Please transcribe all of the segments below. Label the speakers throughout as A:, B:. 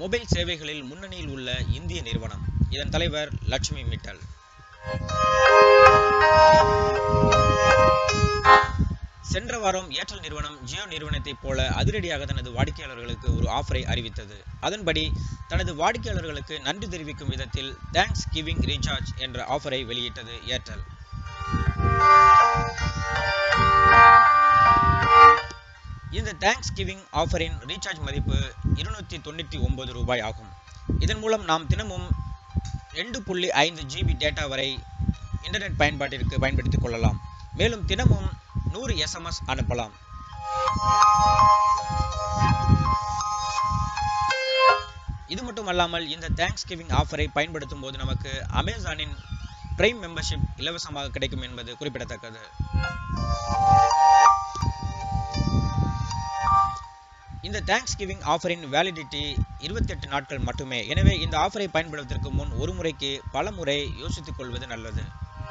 A: mobile சேவைகளில் முன்னணியில் உள்ள இந்திய நிறுவனம் இதன் தலைவர் லட்சுமி மிட்டல் சென்ற வாரம் ஏர்டெல் நிறுவனம் ஜியோ நிறுவனத்தைப் போல அதிரடியாக தனது வாடிக்கையாளர்களுக்கு ஒரு ஆஃபரை அறிவித்தது அதன்படி தனது வாடிக்கையாளர்களுக்கு நன்றி தெரிவிக்கும் விதத்தில் தேங்க்ஸ் கிவிங் ரீசார்ஜ் என்ற ஆஃபரை வெளியிட்டது ஏர்டெல் இந்த தேங்க்ஸ் கிவிங் ஆஃபரின் ரீசார்ஜ் மதிப்பு இருநூத்தி தொண்ணூற்றி ஒன்பது ரூபாய் ஆகும் இதன் மூலம் நாம் தினமும் ரெண்டு புள்ளி ஐந்து ஜிபி டேட்டா வரை இன்டர்நெட் பயன்பாட்டிற்கு பயன்படுத்திக் கொள்ளலாம் மேலும் தினமும் நூறு எஸ்எம்எஸ் அனுப்பலாம் இது மட்டும் அல்லாமல் இந்த தேங்க்ஸ் கிவிங் ஆஃபரை பயன்படுத்தும் போது நமக்கு அமேசானின் பிரைம் மெம்பர்ஷிப் இலவசமாக கிடைக்கும் என்பது குறிப்பிடத்தக்கது இந்த தேங்க்ஸ் கிவிங் ஆஃபரின் வேலிடிட்டி இருபத்தி எட்டு நாட்கள் மட்டுமே எனவே இந்த ஆஃபரை பயன்படுத்துவதற்கு முன் ஒரு முறைக்கு பல முறை யோசித்துக் கொள்வது நல்லது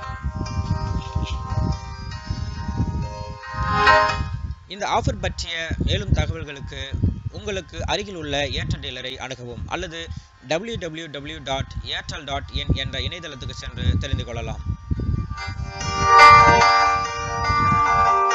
A: இந்த ஆஃபர் பற்றிய மேலும் தகவல்களுக்கு உங்களுக்கு அருகில் உள்ள ஏர்டெல் டீலரை அணுகவும் அல்லது W W W dot Airtel dot in என்ற இணையதளத்துக்கு சென்று தெரிந்து கொள்ளலாம்